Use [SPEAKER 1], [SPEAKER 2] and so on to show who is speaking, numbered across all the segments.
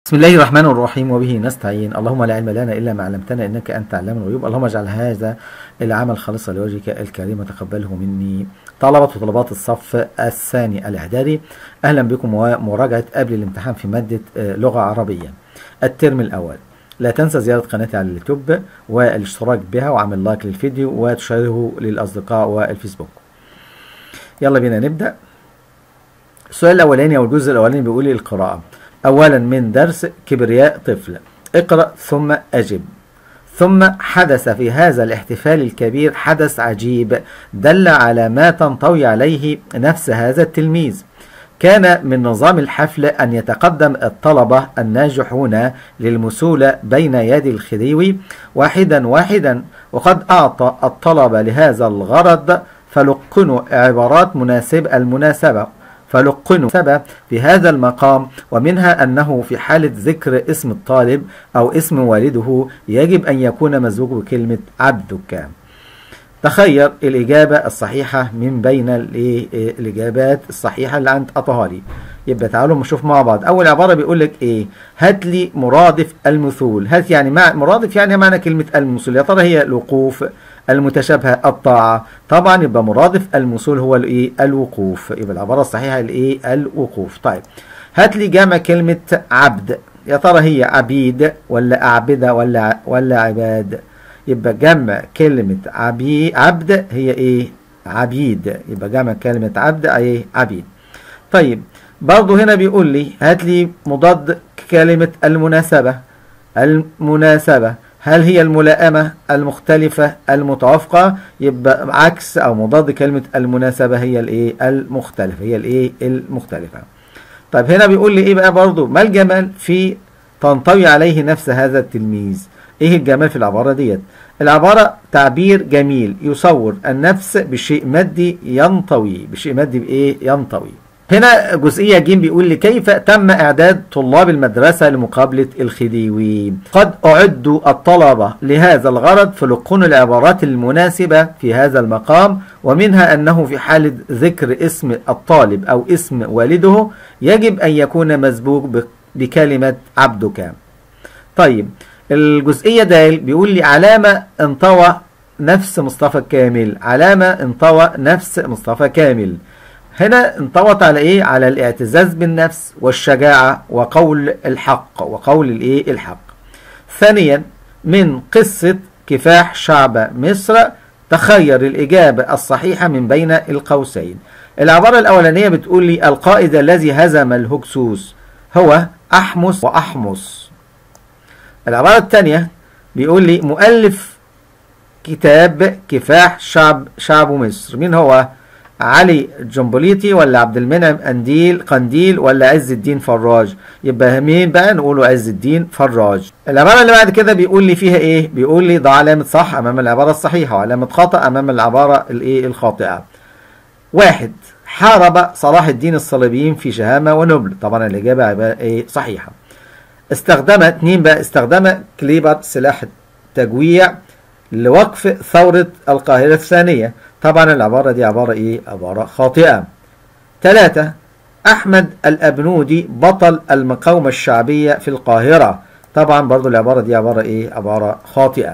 [SPEAKER 1] بسم الله الرحمن الرحيم وبه نستعين اللهم لا علم لنا إلا ما علمتنا إنك أنت علام الغيوب اللهم اجعل هذا العمل خالصا لوجهك الكريم وتقبله مني طلبة وطلبات الصف الثاني الإعدادي أهلا بكم ومراجعة قبل الامتحان في مادة آه، لغة عربية الترم الأول لا تنسى زيارة قناتي على اليوتيوب والاشتراك بها وعمل لايك للفيديو وتشيره للأصدقاء والفيسبوك يلا بينا نبدأ السؤال الأولاني أو الجزء الأولاني بيقول لي القراءة أولا من درس كبرياء طفل اقرأ ثم أجب ثم حدث في هذا الاحتفال الكبير حدث عجيب دل على ما تنطوي عليه نفس هذا التلميذ كان من نظام الحفل أن يتقدم الطلبة الناجحون للمسولة بين يدي الخديوي واحدا واحدا وقد أعطى الطلبة لهذا الغرض فلقنوا عبارات مناسب المناسبة فلقنوا سبب في هذا المقام ومنها أنه في حالة ذكر اسم الطالب أو اسم والده يجب أن يكون مزوج بكلمة عبدك تخير الإجابة الصحيحة من بين الإيه- الإجابات الصحيحة اللي أنت أعطاها لي يبقى تعالوا نشوف مع بعض أول عبارة بيقول لك إيه هات لي مرادف المثول هات يعني مع مرادف يعني معنى كلمة المثول يا ترى هي الوقوف المتشابهة الطاعة طبعا يبقى مرادف المثول هو الإيه الوقوف يبقى العبارة الصحيحة الإيه الوقوف طيب هات لي جمع كلمة عبد يا ترى هي عبيد ولا أعبدة ولا ولا عباد يبقى جمع كلمة عبي عبد هي ايه عبيد يبقى جمع كلمة عبد ايه عبيد طيب برضه هنا بيقول لي هات لي مضاد كلمة المناسبة المناسبة هل هي الملائمة المختلفة المتوافقة يبقى عكس او مضاد كلمة المناسبة هي الايه المختلفة هي الايه المختلفة طيب هنا بيقول لي ايه بقى برضه ما الجمال في تنطوي عليه نفس هذا التلميذ ايه الجمال في العبارة ديت العبارة تعبير جميل يصور النفس بشيء مادي ينطوي بشيء مادي بايه ينطوي هنا جزئية جيم بيقول لي كيف تم إعداد طلاب المدرسة لمقابلة الخديوي قد أعدوا الطلبة لهذا الغرض فلقون العبارات المناسبة في هذا المقام ومنها أنه في حالة ذكر اسم الطالب أو اسم والده يجب أن يكون مسبوق ب- بكلمة عبدك طيب الجزئية ده بيقول لي علامة انطوى نفس مصطفى كامل علامة انطوى نفس مصطفى كامل هنا انطوت على ايه على الاعتزاز بالنفس والشجاعة وقول الحق وقول الايه الحق ثانيا من قصة كفاح شعب مصر تخير الإجابة الصحيحة من بين القوسين العبارة الأولانية بتقول لي القائد الذي هزم الهكسوس هو أحمس وأحمس العبارة الثانية بيقول لي مؤلف كتاب كفاح شعب شعب مصر مين هو علي جنبوليتي ولا عبد المنعم قنديل قنديل ولا عز الدين فراج يبقى مين بقى نقوله عز الدين فراج العبارة اللي بعد كده بيقول لي فيها ايه بيقول لي ضع علامة صح امام العبارة الصحيحة وعلامة خطأ امام العبارة الايه الخاطئة واحد حارب صلاح الدين الصليبيين في شهامة ونبل طبعا الإجابة عبارة ايه صحيحة استخدم اتنين بقى استخدم كليبر سلاح التجويع لوقف ثورة القاهرة الثانية طبعا العبارة دي عبارة ايه عبارة خاطئة ثلاثة أحمد الأبنودي بطل المقاومة الشعبية في القاهرة طبعا برضو العبارة دي عبارة ايه عبارة خاطئة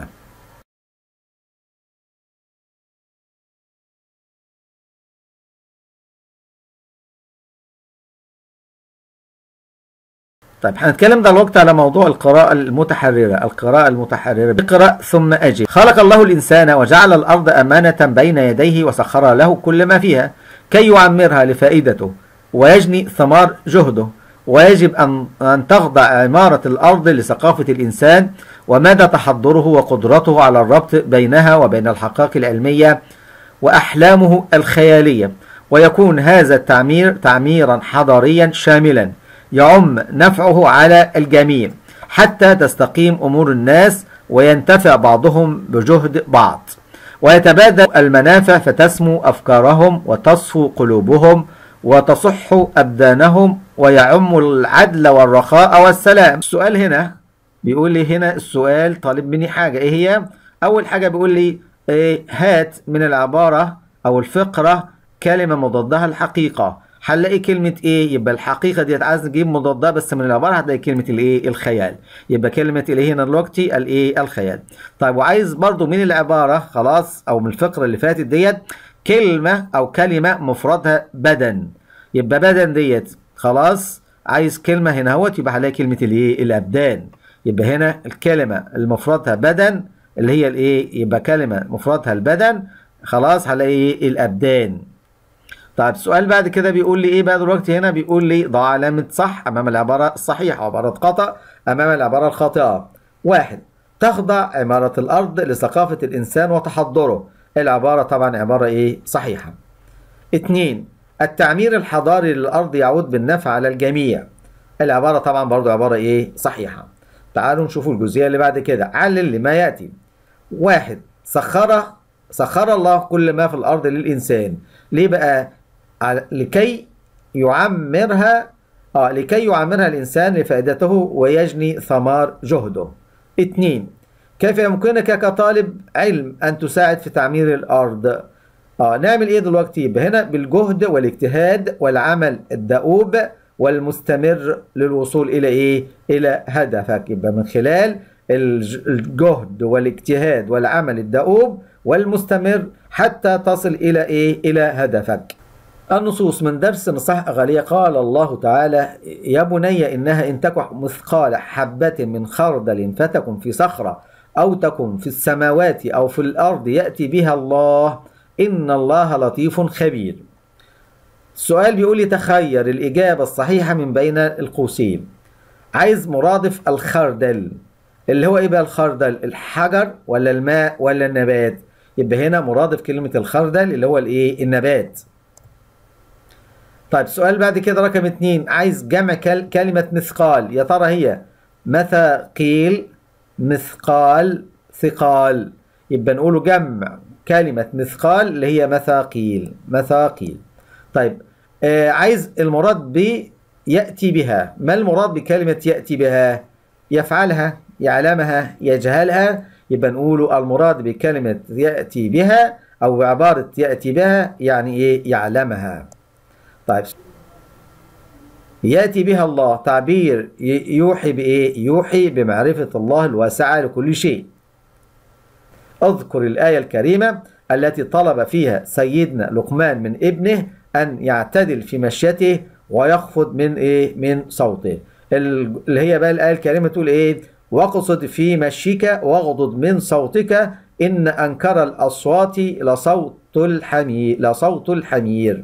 [SPEAKER 1] طيب هنتكلم دلوقتي على موضوع القراءة المتحررة القراءة المتحررة اقرأ ثم أجب خلق الله الإنسان وجعل الأرض أمانة بين يديه وسخر له كل ما فيها كي يعمرها لفائدته ويجني ثمار جهده ويجب أن أن تخضع عمارة الأرض لثقافة الإنسان ومدى تحضره وقدرته على الربط بينها وبين الحقائق العلمية وأحلامه الخيالية ويكون هذا التعمير تعميرا حضاريا شاملا يعم نفعه على الجميع حتى تستقيم أمور الناس وينتفع بعضهم بجهد بعض ويتبادل المنافع فتسمو أفكارهم وتصفو قلوبهم وتصح أبدانهم ويعم العدل والرخاء والسلام السؤال هنا بيقول لي هنا السؤال طالب مني حاجة ايه هي اول حاجة بيقول لي إيه هات من العبارة او الفقرة كلمة مضادها الحقيقة هنلاقي كلمة ايه يبقى الحقيقة ديت عايز نجيب مضادها بس من العبارة هتلاقي كلمة الايه الخيال يبقى كلمة الايه هنا دلوقتي الايه الخيال طيب وعايز برضو من العبارة خلاص او من الفقرة اللي فاتت ديت كلمة او كلمة مفردها بدن يبقى بدن ديت خلاص عايز كلمة هنا اهوت يبقى هلاقي كلمة الايه الابدان يبقى هنا الكلمة المفردها بدن اللي هي الايه يبقى كلمة مفردها البدن خلاص هلاقي ايه الابدان طيب السؤال بعد كده بيقول لي ايه بقى دلوقتي هنا بيقول لي ضع علامة صح امام العبارة الصحيحة وعبارة خطأ امام العبارة الخاطئة واحد تخضع عمارة الارض لثقافة الانسان وتحضره العبارة طبعا عبارة ايه صحيحة اتنين التعمير الحضاري للارض يعود بالنفع على الجميع العبارة طبعا برضو عبارة ايه صحيحة تعالوا نشوفوا الجزئية اللي بعد كده علل لما يأتي واحد سخر سخر الله كل ما في الأرض للإنسان ليه بقى لكي يعمرها آه لكي يعمرها الإنسان لفائدته ويجني ثمار جهده اتنين كيف يمكنك كطالب علم أن تساعد في تعمير الأرض آه نعمل إيه دلوقتي يبقى هنا بالجهد والاجتهاد والعمل الدؤوب والمستمر للوصول إلى إيه إلى هدفك يبقى من خلال الجهد والاجتهاد والعمل الدؤوب والمستمر حتى تصل إلى إيه إلى هدفك النصوص من درس نصح غالية قال الله تعالى يا بني إنها إن تكن مثقال حبة من خردل فتكن في صخرة أو تكن في السماوات أو في الأرض يأتي بها الله إن الله لطيف خبير السؤال بيقول لي تخير الإجابة الصحيحة من بين القوسين عايز مرادف الخردل اللي هو إيه بقى الخردل الحجر ولا الماء ولا النبات يبقى هنا مرادف كلمة الخردل اللي هو الإيه النبات طيب السؤال بعد كده رقم اتنين عايز جمع كل كلمة مثقال يا ترى هي مثاقيل مثقال ثقال يبقى نقوله جمع كلمة مثقال اللي هي مثاقيل مثاقيل طيب آه عايز المراد ب يأتي بها ما المراد بكلمة يأتي بها يفعلها يعلمها يجهلها يبقى نقوله المراد بكلمة يأتي بها أو بعبارة يأتي بها يعني إيه يعلمها طيب يأتي بها الله تعبير يوحي بإيه يوحي بمعرفة الله الواسعة لكل شيء اذكر الآية الكريمة التي طلب فيها سيدنا لقمان من ابنه أن يعتدل في مشيته ويخفض من إيه من صوته اللي هي بقى الآية الكريمة تقول إيه واقصد في مشيك واغضض من صوتك إن أنكر الأصوات لصوت الحمير لصوت الحمير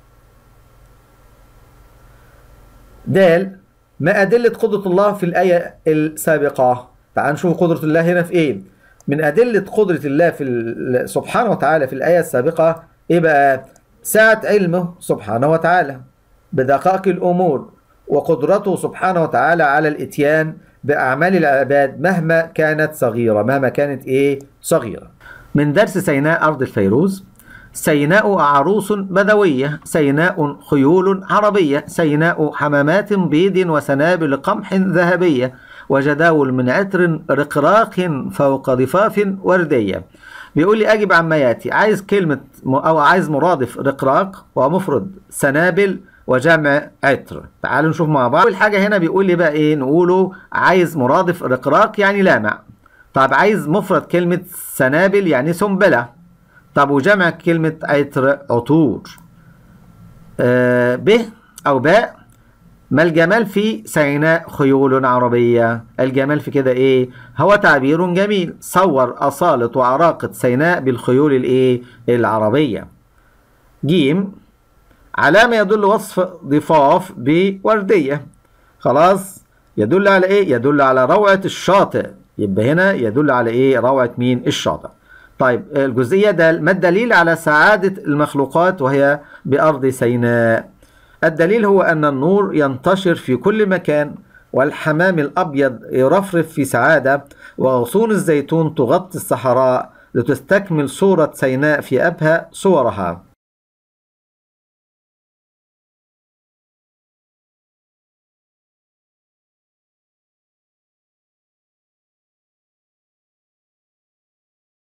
[SPEAKER 1] دال ما أدلة قدرة الله في الآية السابقة تعال نشوف قدرة الله هنا في إيه من أدلة قدرة الله في سبحانه وتعالى في الآية السابقة إيه بقى سعة علمه سبحانه وتعالى بدقائق الأمور وقدرته سبحانه وتعالى على الإتيان بأعمال العباد مهما كانت صغيرة مهما كانت إيه صغيرة من درس سيناء أرض الفيروز سيناء عروس بدوية سيناء خيول عربية سيناء حمامات بيض وسنابل قمح ذهبية وجداول من عطر رقراق فوق ضفاف وردية بيقول لي أجب عما يأتي عايز كلمة أو عايز مرادف رقراق ومفرد سنابل وجمع عطر تعالوا نشوف مع بعض أول حاجة هنا بيقول لي بقى إيه نقوله عايز مرادف رقراق يعني لامع طب عايز مفرد كلمة سنابل يعني سنبلة طب وجمع كلمة عطر عطور آه ب أو باء ما الجمال في سيناء خيول عربية الجمال في كده ايه هو تعبير جميل صور أصالة وعراقة سيناء بالخيول الايه العربية جيم علامة يدل وصف ضفاف بوردية خلاص يدل على ايه يدل على روعة الشاطئ يبقى هنا يدل على ايه روعة مين الشاطئ طيب الجزئية ده ما الدليل على سعادة المخلوقات وهي بأرض سيناء الدليل هو أن النور ينتشر في كل مكان والحمام الأبيض يرفرف في سعادة وغصون الزيتون تغطي الصحراء لتستكمل صورة سيناء في أبهى صورها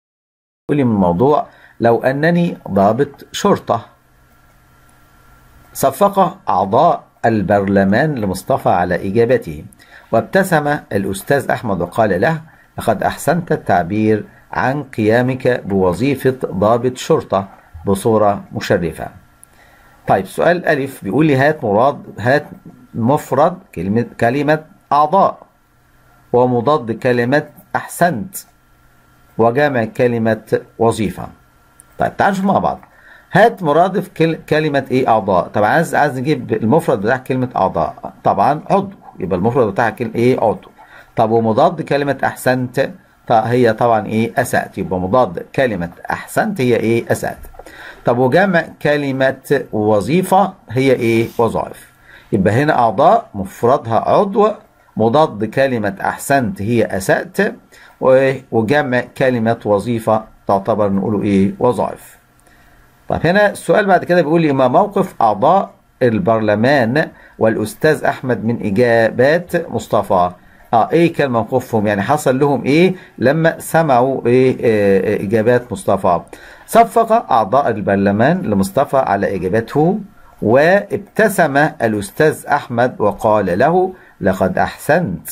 [SPEAKER 1] من الموضوع لو أنني ضابط شرطة صفق أعضاء البرلمان لمصطفى على إجابته وابتسم الأستاذ أحمد وقال له لقد أحسنت التعبير عن قيامك بوظيفة ضابط شرطة بصورة مشرفة طيب سؤال ألف بيقول لي هات مراد هات مفرد كلمة كلمة أعضاء ومضاد كلمة أحسنت وجمع كلمة وظيفة طيب تعالوا نشوف مع بعض هات مرادف كل... كلمة ايه أعضاء طبعا عايز عايز نجيب المفرد بتاع كلمة أعضاء طبعا عضو يبقى المفرد بتاعها كلمة ايه عضو طب ومضاد كلمة أحسنت هي طبعا ايه أسأت يبقى مضاد كلمة أحسنت هي ايه أسأت طب وجمع كلمة وظيفة هي ايه وظائف يبقى هنا أعضاء مفردها عضو مضاد كلمة أحسنت هي أسأت وجمع كلمة وظيفة تعتبر نقوله إيه وظائف طيب هنا السؤال بعد كده بيقول لي ما موقف أعضاء البرلمان والأستاذ أحمد من إجابات مصطفى اه ايه كان موقفهم يعني حصل لهم ايه لما سمعوا ايه, إيه اجابات مصطفى صفق اعضاء البرلمان لمصطفى على اجابته وابتسم الاستاذ احمد وقال له لقد احسنت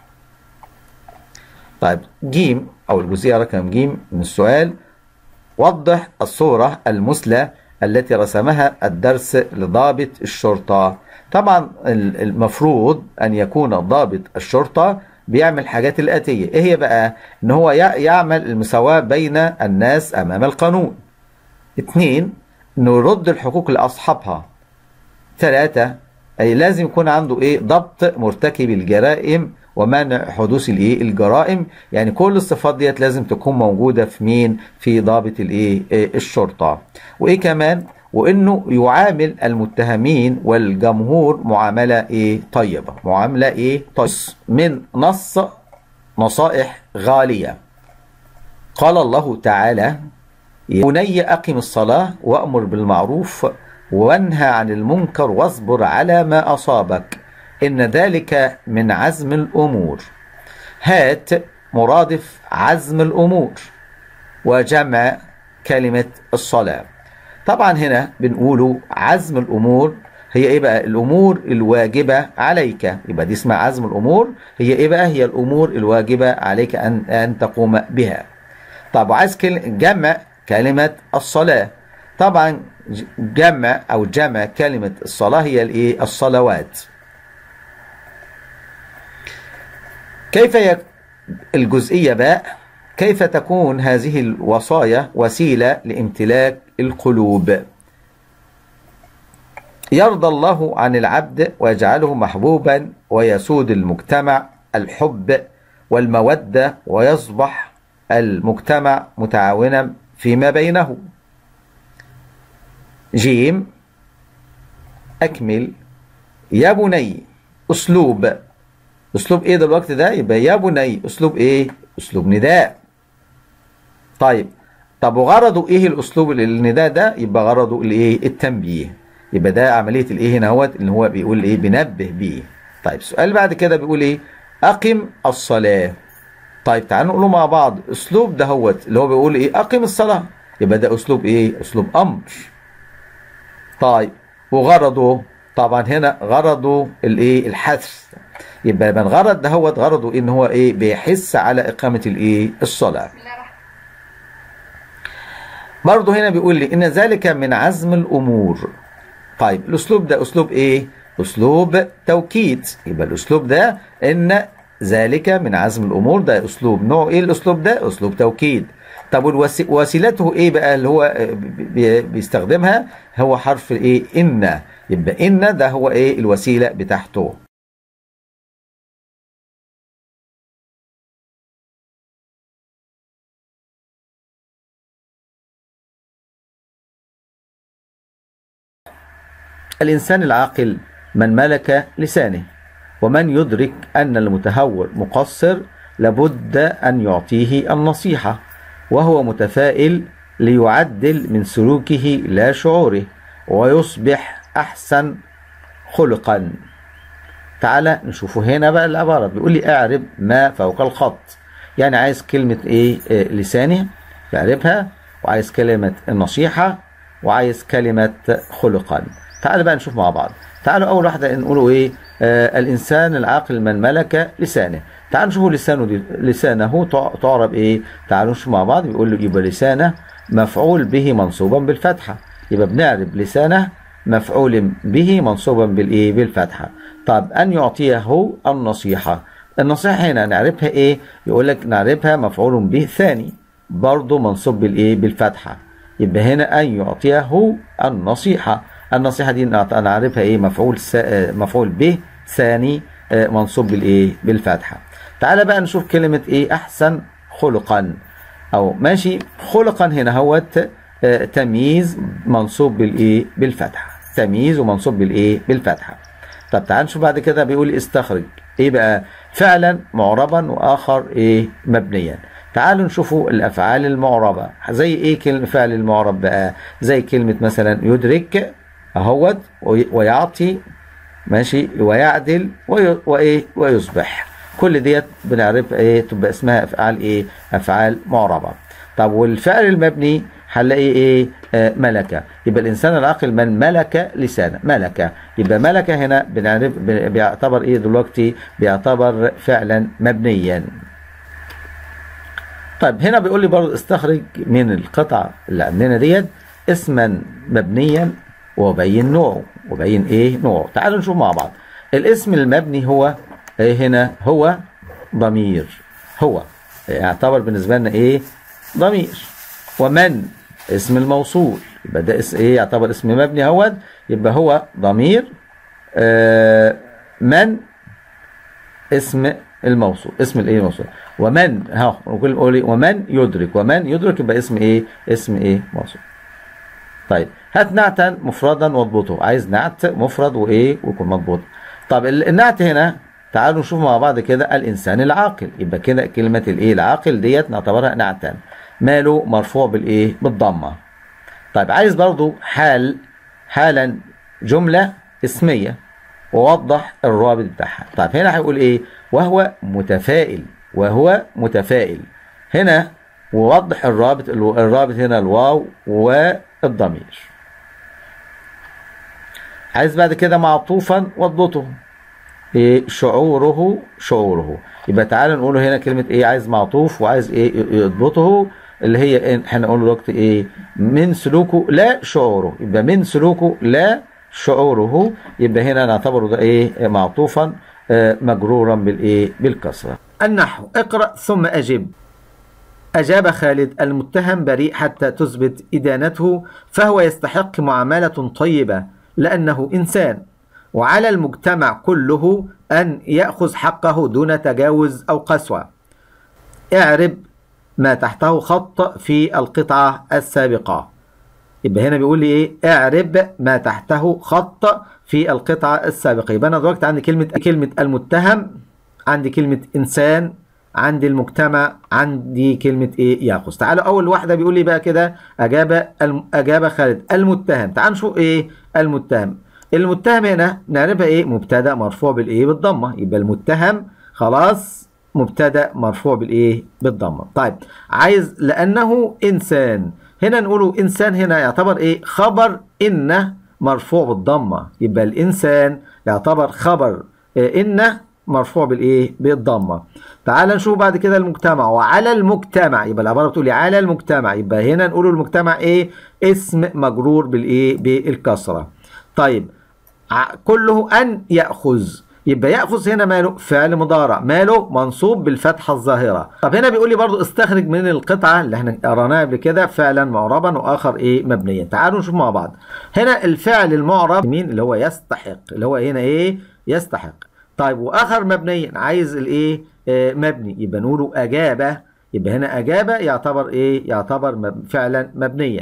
[SPEAKER 1] طيب جيم او الجزئيه رقم جيم من السؤال وضح الصوره المثلى التي رسمها الدرس لضابط الشرطه طبعا المفروض ان يكون ضابط الشرطه بيعمل الحاجات الاتيه ايه هي بقى ان هو يعمل المساواه بين الناس امام القانون اثنين انه يرد الحقوق لاصحابها ثلاثة أي لازم يكون عنده إيه ضبط مرتكب الجرائم ومنع حدوث الإيه الجرائم يعني كل الصفات ديت لازم تكون موجودة في مين في ضابط الإيه الشرطة وإيه كمان وإنه يعامل المتهمين والجمهور معاملة إيه طيبة معاملة إيه طيبة من نص نصائح غالية قال الله تعالى يا بني أقم الصلاة وأمر بالمعروف وانهى عن المنكر واصبر على ما أصابك إن ذلك من عزم الأمور هات مرادف عزم الأمور وجمع كلمة الصلاة طبعا هنا بنقوله عزم الأمور هي إيه بقى الأمور الواجبة عليك يبقى دي اسمها عزم الأمور هي إيه بقى هي الأمور الواجبة عليك أن, أن تقوم بها طب وعايز جمع كلمة الصلاة طبعا جمع او جمع كلمة الصلاة هي الايه الصلوات كيف يك الجزئية باء كيف تكون هذه الوصايا وسيلة لامتلاك القلوب يرضى الله عن العبد ويجعله محبوبا ويسود المجتمع الحب والمودة ويصبح المجتمع متعاونا فيما بينه جيم أكمل يا بني أسلوب أسلوب إيه دلوقتي ده يبقى يا بني أسلوب إيه أسلوب نداء طيب طب وغرضه إيه الأسلوب النداء ده يبقى غرضه الإيه التنبيه يبقى ده عملية الإيه هنا هوت اللي هو بيقول إيه بنبه بيه طيب السؤال بعد كده بيقول إيه أقم الصلاة طيب تعالوا نقوله مع بعض أسلوب ده هوت اللي هو بيقول إيه أقم الصلاة يبقى ده أسلوب إيه أسلوب أمر طيب وغرضه طبعا هنا غرضه الايه الحث يبقى من غرض ده هو غرضه ان هو ايه بيحس على اقامه الايه الصلاه برضه هنا بيقول لي ان ذلك من عزم الامور طيب الاسلوب ده اسلوب ايه اسلوب توكيد يبقى الاسلوب ده ان ذلك من عزم الامور ده اسلوب نوع ايه الاسلوب ده اسلوب توكيد طب وسيلته ايه بقى اللي هو بيستخدمها هو حرف ايه ان يبقى ان ده هو ايه الوسيله بتاعته الإنسان العاقل من ملك لسانه ومن يدرك أن المتهور مقصر لابد أن يعطيه النصيحة وهو متفائل ليعدل من سلوكه لا شعوره ويصبح أحسن خلقا تعالى نشوفه هنا بقى العبارة بيقول لي اعرب ما فوق الخط يعني عايز كلمة ايه, إيه لساني اعربها وعايز كلمة النصيحة وعايز كلمة خلقا تعال بقى نشوف مع بعض تعالوا اول واحده نقولوا ايه آه الانسان العاقل من ملك لسانه تعالوا نشوفوا لسانه دي لسانه تع- تعرب ايه تعالوا نشوف مع بعض بيقول له يبقى لسانه مفعول به منصوبا بالفتحه يبقى بنعرب لسانه مفعول به منصوبا بالايه بالفتحه طب ان يعطيه النصيحه النصيحه هنا نعرفها ايه يقول لك نعرفها مفعول به ثاني برضه منصوب بالايه بالفتحه يبقى هنا ان يعطيه النصيحه النصيحه دي نعت- نعرفها ايه مفعول س... آه، مفعول به ثاني آه، منصوب بالايه بالفتحه تعال بقى نشوف كلمه ايه احسن خلقا او ماشي خلقا هنا هوت آه، تمييز منصوب بالايه بالفتحه تمييز ومنصوب بالايه بالفتحه طب تعال نشوف بعد كده بيقول استخرج ايه بقى فعلا معربا واخر ايه مبنيا تعالوا نشوفوا الافعال المعربه زي ايه كلمه فعل المعرب بقى زي كلمه مثلا يدرك اهوت وي- ويعطي ماشي ويعدل وي- وايه ويصبح كل ديت بنعرف ايه تبقى اسمها افعال ايه افعال معربه طب والفعل المبني هنلاقي ايه آه ملكه يبقى الانسان العاقل من ملك لسانه ملكه يبقى ملكه هنا بنعرف ب- بيعتبر ايه دلوقتي بيعتبر فعلا مبنيا طيب هنا بيقول لي برضه استخرج من القطعة اللي عندنا ديت اسما مبنيا وبين نوعه وبين ايه نوعه تعالوا نشوف مع بعض الاسم المبني هو إيه هنا هو ضمير هو يعتبر بالنسبة لنا ايه ضمير ومن اسم الموصول يبقى ده اس ايه يعتبر اسم مبني هو يبقى هو ضمير آه من اسم الموصول اسم الايه الموصول ومن ها نقول قولي ومن يدرك ومن يدرك يبقى اسم ايه اسم ايه موصول طيب هات نعتا مفردا واضبطه عايز نعت مفرد وايه ويكون مضبوط طب ال- النعت هنا تعالوا نشوف مع بعض كده الانسان العاقل يبقى كده كلمه الايه العاقل ديت نعتبرها نعتا ماله مرفوع بالايه بالضمه طيب عايز برضو حال حالا جمله اسميه ووضح الرابط بتاعها طيب هنا هيقول ايه وهو متفائل وهو متفائل هنا ووضح الرابط الرابط هنا الواو والضمير عايز بعد كده معطوفا واضبطه ايه شعوره شعوره يبقى تعالى نقول هنا كلمة ايه عايز معطوف وعايز ايه يضبطه اللي هي إيه؟ احنا نقول دلوقتي ايه من سلوكه لا شعوره يبقى من سلوكه لا شعوره يبقى هنا نعتبره ده ايه معطوفا آه، مجرورا بالايه بالكسره النحو اقرا ثم اجب أجاب خالد المتهم بريء حتى تثبت إدانته فهو يستحق معاملة طيبة لأنه إنسان وعلى المجتمع كله أن يأخذ حقه دون تجاوز أو قسوة اعرب ما تحته خط في القطعة السابقة يبقى هنا بيقول لي ايه اعرب ما تحته خط في القطعة السابقة يبقى انا دلوقتي عندي كلمة كلمة المتهم عندي كلمة انسان عندي المجتمع عندي كلمة ايه ياخذ تعالوا اول واحدة بيقول لي بقى كده اجاب الم... اجاب خالد المتهم تعال نشوف ايه المتهم المتهم هنا نعرفها ايه مبتدا مرفوع بالايه بالضمة يبقى المتهم خلاص مبتدا مرفوع بالايه بالضمه طيب عايز لانه انسان هنا نقوله انسان هنا يعتبر ايه خبر ان مرفوع بالضمه يبقى الانسان يعتبر خبر إيه ان مرفوع بالايه بالضمه تعال نشوف بعد كده المجتمع وعلى المجتمع يبقى العباره بتقول لي على المجتمع يبقى هنا نقول المجتمع ايه اسم مجرور بالايه بالكسره طيب ع- كله ان ياخذ يبقى ياخذ هنا ماله فعل مضارع ماله منصوب بالفتحه الظاهره طب هنا بيقول لي برضو استخرج من القطعه اللي احنا قراناها قبل كده فعلا معربا واخر ايه مبنيا تعالوا نشوف مع بعض هنا الفعل المعرب مين اللي هو يستحق اللي هو هنا ايه يستحق طيب واخر مبنيا عايز الايه آه مبني يبقى نقوله اجابه يبقى هنا اجابه يعتبر ايه يعتبر مب... فعلا مبنيا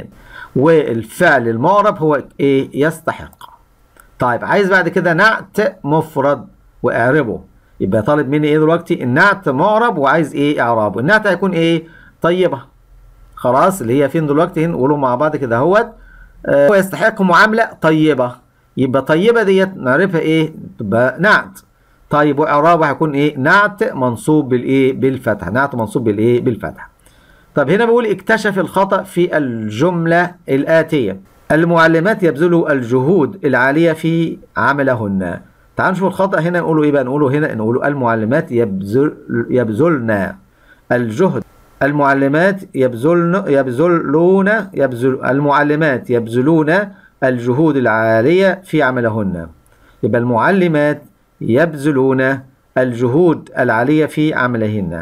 [SPEAKER 1] والفعل المعرب هو ايه يستحق طيب عايز بعد كده نعت مفرد واعربه يبقى طالب مني ايه دلوقتي النعت معرب وعايز ايه اعرابه النعت هيكون ايه طيبه خلاص اللي هي فين دلوقتي نقولوا مع بعض كده اهوت آه، هو يستحق معامله طيبه يبقى طيبه ديت نعرفها ايه تبقى نعت طيب واعرابه هيكون ايه نعت منصوب بالايه بالفتح نعت منصوب بالايه بالفتح طب هنا بيقول اكتشف الخطأ في الجملة الآتية المعلمات يبذلوا الجهود العالية في عملهن تعالوا نشوف الخطأ هنا نقوله ايه بقى نقوله هنا نقوله المعلمات يبذل يبذلن الجهد المعلمات يبذلن يبذلون يبذل المعلمات يبذلون الجهود العالية في عملهن يبقى المعلمات يبذلون الجهود العالية في عملهن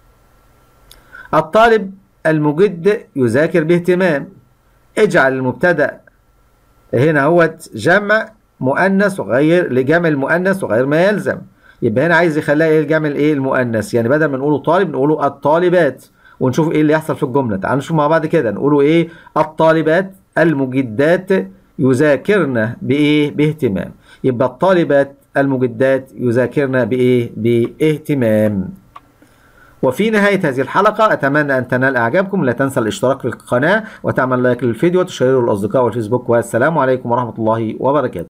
[SPEAKER 1] الطالب المجد يذاكر باهتمام اجعل المبتدأ هنا هو جمع مؤنث وغير لجمع المؤنث وغير ما يلزم يبقى هنا عايز يخليها ايه الجمع الايه المؤنث يعني بدل ما نقوله طالب نقوله الطالبات ونشوف ايه اللي يحصل في الجمله تعالوا نشوف مع بعض كده نقوله ايه الطالبات المجدات يذاكرن بايه باهتمام يبقى الطالبات المجدات يذاكرن بايه باهتمام وفي نهاية هذه الحلقة أتمنى أن تنال إعجابكم لا تنسى الاشتراك في القناة وتعمل لايك للفيديو وتشيره للأصدقاء والفيسبوك والسلام عليكم ورحمة الله وبركاته